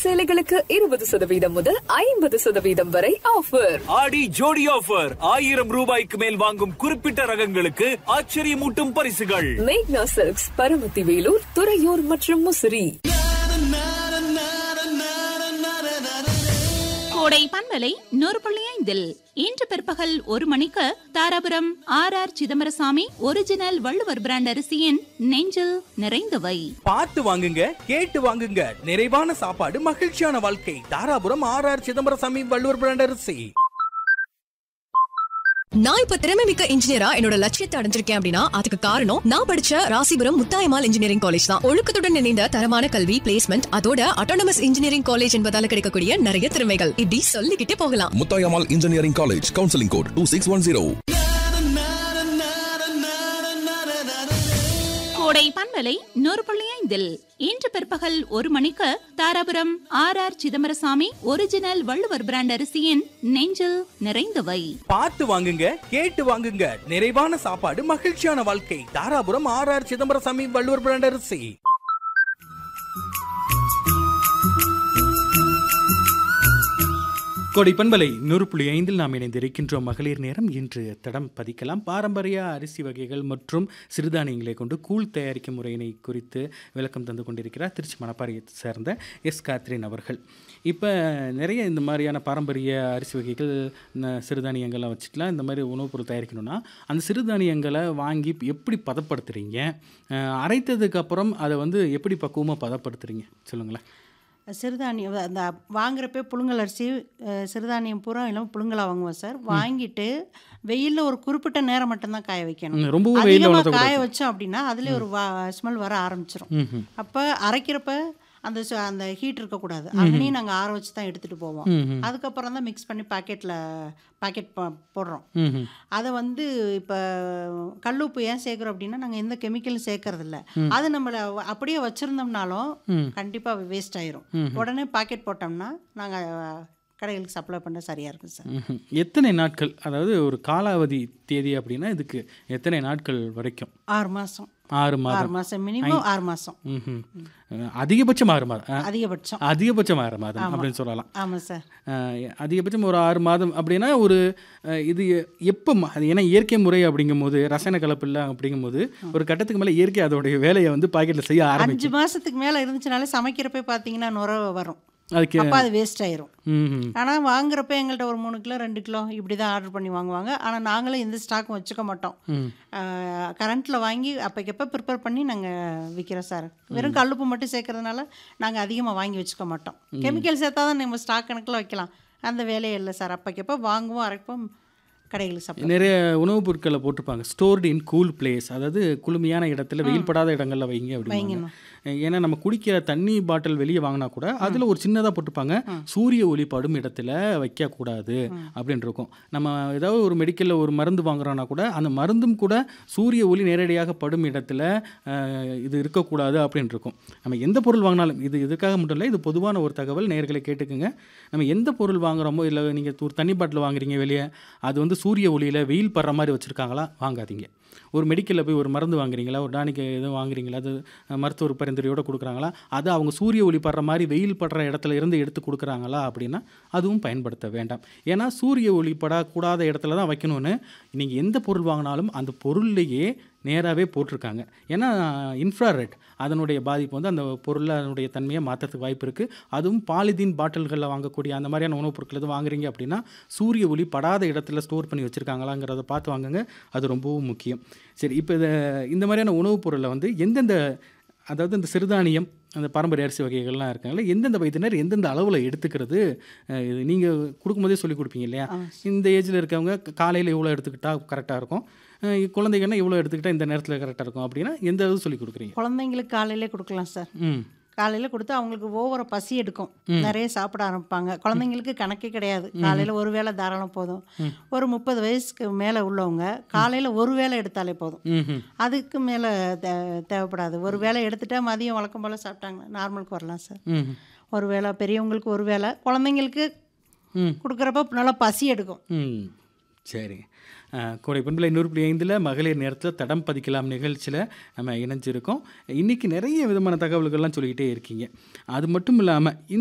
சேலைகளுக்கு இருபது சதவீதம் முதல் ஐம்பது சதவீதம் வரை ஆஃபர் ஆடி ஜோடி ஆஃபர் ஆயிரம் ரூபாய்க்கு மேல் வாங்கும் குறிப்பிட்ட ரகங்களுக்கு ஆச்சரியமூட்டும் பரிசுகள் மேக்னா சில்க்ஸ் பரமத்தி வேலூர் துறையூர் மற்றும் முசிறி கோடை பண்பலை நூறு புள்ளி ஐந்தில் இன்று பிற்பகல் ஒரு மணிக்கு Dharapuram R R Chidambarasamy original Valluvar brand அரிசியின் நெஞ்சில் நிறைந்தவை பார்த்து வாங்குங்க கேட்டு வாங்குங்க நிறைவான சாப்பாடு மகிழ்ச்சியான வாழ்க்கை Dharapuram R R Chidambarasamy Valluvar brand அரிசி நான் இப்ப திறமை மிக்க இன்ஜினியரா என்னோட லட்சியத்தை அடைஞ்சிருக்கேன் அப்படின்னா அதுக்கு காரணம் நான் படிச்ச ராசிபுரம் முத்தாயமால் இன்ஜினியரிங் காலேஜ் தான் ஒழுக்கத்துடன் இணைந்த தரமான கல்வி பிளேஸ்மெண்ட் அதோட அட்டானமஸ் இன்ஜினியரிங் காலேஜ் என்பதால கிடைக்கக்கூடிய நிறைய திறமைகள் இப்படி சொல்லிக்கிட்டே போகலாம் Muthayammal engineering college counselling code two six one zero கோடை பண்பலை நூறு புள்ளி ஐந்தில் இன்று பிற்பகல் ஒரு மணிக்கு Dharapuram R R Chidambarasamy original Valluvar brand அரிசியின் நெஞ்சில் நிறைந்தவை பார்த்து வாங்குங்க கேட்டு வாங்குங்க நிறைவான சாப்பாடு மகிழ்ச்சியான வாழ்க்கை Dharapuram R R Chidambarasamy Valluvar brand அரிசி கோடை பண்பலை நூறு புள்ளி ஐந்தில் நாம் இணைந்திருக்கின்றோம் மகளிர் நேரம் இன்று தடம் பதிக்கலாம் பாரம்பரிய அரிசி வகைகள் மற்றும் சிறுதானியங்களை கொண்டு கூழ் தயாரிக்கும் முறையினை குறித்து விளக்கம் தந்து கொண்டிருக்கிறார் திருச்சி மணப்பாறையை சேர்ந்த எஸ் காத்ரின் அவர்கள் இப்போ நிறைய இந்த மாதிரியான பாரம்பரிய அரிசி வகைகள் ந- சிறுதானியங்கள்லாம் வச்சுக்கலாம் இந்த மாதிரி உணவுப் பொருள் தயாரிக்கணும்னா அந்த சிறுதானியங்களை வாங்கி எப்படி பதப்படுத்துறீங்க அஹ், அரைத்ததுக்கு அப்புறம் அதை வந்து எப்படி பக்குவமாக பதப்படுத்துறீங்க சொல்லுங்களேன் சிறுதானியம் அந்த வாங்குறப்ப புழுங்கல் அரிசி அஹ், சிறுதானியம் பூரா இல்லாமல் புழுங்கலாக வாங்குவோம் சார் வாங்கிட்டு வெயிலில் ஒரு குறிப்பிட்ட நேரம் மட்டும்தான் காய வைக்கணும் ம், ரொம்பவும் வெயில்ல அதிகமாக வளர்த்தக்கூடாது. காய வச்சோம் அப்படின்னா அதுலேயே ஒரு வா ஸ்மெல் வர ஆரம்பிச்சிரும் ம்ஹும். அப்போ அரைக்கிறப்ப அந்த சு- அந்த ஹீட் இருக்கக்கூடாது அங்கனையும் நாங்கள் ஆற வச்சு தான் எடுத்துகிட்டு போவோம் ம்ஹும். அதுக்கப்புறம் தான் மிக்ஸ் பண்ணி பாக்கெட்டில் பாக்கெட் போடுறோம் ம்ஹும். அதை வந்து இப்போ கல்லுப்பு ஏன் சேர்க்குறோம் அப்படின்னா நாங்கள் எந்த கெமிக்கலும் சேர்க்கறதில்ல அது நம்மளை வ- அப்படியே வச்சுருந்தோம்னாலும் கண்டிப்பாக வேஸ்ட் ஆயிரும் உடனே பாக்கெட் போட்டோம்னா நாங்கள் கடைகளுக்கு சப்ளை பண்ண சரியாக இருக்கும் சார் ம்ஹும். எத்தனை நாட்கள் அதாவது ஒரு காலாவதி தேதி அப்படின்னா இதுக்கு எத்தனை நாட்கள் வரைக்கும் ஆறு மாதம் ஆறு ஆறு மாதம் மாதம் மினிமம் ஆறு மாதம் ம்ஹும். அஹ் அதிகபட்சம் ஆறு மாதம் அஹ் அதிகபட்சம் அதிகபட்சம் ஆறு மாதம் அப்படின்னு சொல்லலாம் ஆமாம் சார் அஹ் அதிகபட்சம் ஒரு ஆறு மாதம் அப்படின்னா ஒரு அஹ் இது எப்போ ஏன்னா இயற்கை முறை அப்படிங்கும்போது ரசாயன கலப்பு இல்லை அப்படிங்கும்போது ஒரு கட்டத்துக்கு மேலே இயற்கை அதோடைய வேலையை வந்து பாக்கெட்டில் செய்ய அஞ்சு ஆரம்பிக்கும் மாதத்துக்கு மேலே இருந்துச்சுனாலே சமைக்கிறப்ப பார்த்தீங்கன்னா நுர வரும் அதுக்கு அப்போ அது வேஸ்ட் ஆயிரும் ம்ஹும். ஆனால் வாங்குறப்ப எங்கள்கிட்ட ஒரு மூணு கிலோ ரெண்டு கிலோ இப்படி தான் ஆர்டர் பண்ணி வாங்குவாங்க ஆனால் நாங்களும் எந்த ஸ்டாக்கும் வச்சுக்க மாட்டோம் கரண்ட்டில் வாங்கி அப்போக்கப்போ ப்ரிப்பேர் பண்ணி நாங்கள் விற்கிறோம் சார் வெறும் கல்லுப்பு மட்டும் சேர்க்கறதுனால நாங்கள் அதிகமாக வாங்கி வச்சுக்க மாட்டோம் கெமிக்கல் சேர்த்தா தான் நம்ம ஸ்டாக் கணக்கில் வைக்கலாம் அந்த வேலையே இல்லை சார் அப்போக்கப்போ வாங்குவோம் அரைப்போம் கடைகளுக்கு சப்ளை நிறைய உணவுப் பொருட்களை போட்டிருப்பாங்க ஸ்டோர்டு இன் கூல் பிளேஸ் அதாவது குளுமையான இடத்துல வெயில் படாத இடங்கள்ல வைங்க அப்படிங்க ஏன்னா நம்ம குடிக்கிற தண்ணி பாட்டில் வெளியே வாங்கினா கூட அதில் ஒரு சின்னதாக போட்டிருப்பாங்க சூரிய ஒளி படும் இடத்துல வைக்கக்கூடாது அப்படின்னு இருக்கும் நம்ம ஏதாவது ஒரு மெடிக்கலில் ஒரு மருந்து வாங்குறோம்னா கூட அந்த மருந்தும் கூட சூரிய ஒளி நேரடியாக படும் இடத்துல அஹ், இது இருக்கக்கூடாது அப்படின்னு இருக்கும் நம்ம எந்த பொருள் வாங்கினாலும் இது இதுக்காக மட்டும் இல்லை இது பொதுவான ஒரு தகவல் நேர்களை கேட்டுக்குங்க நம்ம எந்த பொருள் வாங்குறோமோ இல்லை நீங்கள் ஒரு தண்ணி பாட்டில் வாங்குறீங்க வெளியே அது வந்து சூரிய ஒளியில் வெயில் படுற மாதிரி வச்சுருக்காங்களா வாங்காதீங்க ஒரு மெடிக்கலில் போய் ஒரு மருந்து வாங்குறீங்களா ஒரு டானிக் எதுவும் வாங்குறீங்களா அது அஹ், மருத்துவர் பரிந்துரையோடு கொடுக்குறாங்களா அது அவங்க சூரிய ஒளி படுற மாதிரி வெயில் படுற இடத்துல இருந்து எடுத்து கொடுக்குறாங்களா அப்படின்னா அதுவும் பயன்படுத்த வேண்டாம் ஏன்னா சூரிய ஒளி படக்கூடாத இடத்துல தான் வைக்கணும்னு நீங்கள் எந்த பொருள் வாங்கினாலும் அந்த பொருள்லேயே நேராகவே போட்டிருக்காங்க ஏன்னா இன்ஃப்ராரெட் அதனுடைய பாதிப்பு வந்து அந்த பொருளை அதனுடைய தன்மையை மாற்றத்துக்கு வாய்ப்பு இருக்குது அதுவும் பாலிதீன் பாட்டில்களில் வாங்கக்கூடிய அந்த மாதிரியான உணவுப் பொருட்கள் எதுவும் வாங்குறீங்க அப்படின்னா சூரிய ஒளி படாத இடத்துல ஸ்டோர் பண்ணி வச்சுருக்காங்களாங்கிறத பார்த்து வாங்குங்க அது ரொம்பவும் முக்கியம் சரி இப்போ இதை இந்த மாதிரியான உணவுப் பொருளை வந்து எந்தெந்த அதாவது இந்த சிறுதானியம் அந்த பாரம்பரிய அரிசி வகைகள்லாம் இருக்காங்களே எந்தெந்த வயதினர் எந்தெந்த அளவில் எடுத்துக்கிறது அஹ், இது நீங்கள் கொடுக்கும்போதே சொல்லி கொடுப்பீங்க இல்லையா இந்த ஏஜில் இருக்கவங்க காலையில் இவ்வளோ எடுத்துக்கிட்டால் கரெக்டாக இருக்கும் அஹ், குழந்தைங்கன்னா இவ்வளோ எடுத்துக்கிட்டால் இந்த நேரத்தில் கரெக்டாக இருக்கும் அப்படின்னா எந்த அளவு சொல்லி கொடுக்குறீங்க குழந்தைங்களுக்கு காலையிலே கொடுக்கலாம் சார் ம் காலையில் கொடுத்து அவங்களுக்கு ஓவர பசி எடுக்கும் நிறைய சாப்பிட ஆரம்பிப்பாங்க குழந்தைங்களுக்கு கணக்கே கிடையாது காலையில் ஒரு வேளை தாராளம் போதும் ஒரு முப்பது வயசுக்கு மேலே உள்ளவங்க காலையில் ஒரு வேளை எடுத்தாலே போதும் ம் அதுக்கு மேலே தேவைப்படாது ஒரு வேளை எடுத்துட்டா மதியம் வழக்கம் போல் சாப்பிட்டாங்க நார்மலுக்கு வரலாம் சார் ம் ஒரு வேளை பெரியவங்களுக்கு ஒரு வேளை குழந்தைங்களுக்கு ம் கொடுக்குறப்ப நல்லா பசி எடுக்கும் ம் சரி அஹ், கோடை பண்பில் இன்னொரு புள்ளி ஐந்தில் மகளிர் நேரத்தில் தடம் பதிக்கலாம் நிகழ்ச்சியில் நம்ம இணைஞ்சிருக்கோம் இன்றைக்கி நிறைய விதமான தகவல்கள்லாம் சொல்லிக்கிட்டே இருக்கீங்க அது மட்டும் இல்லாமல்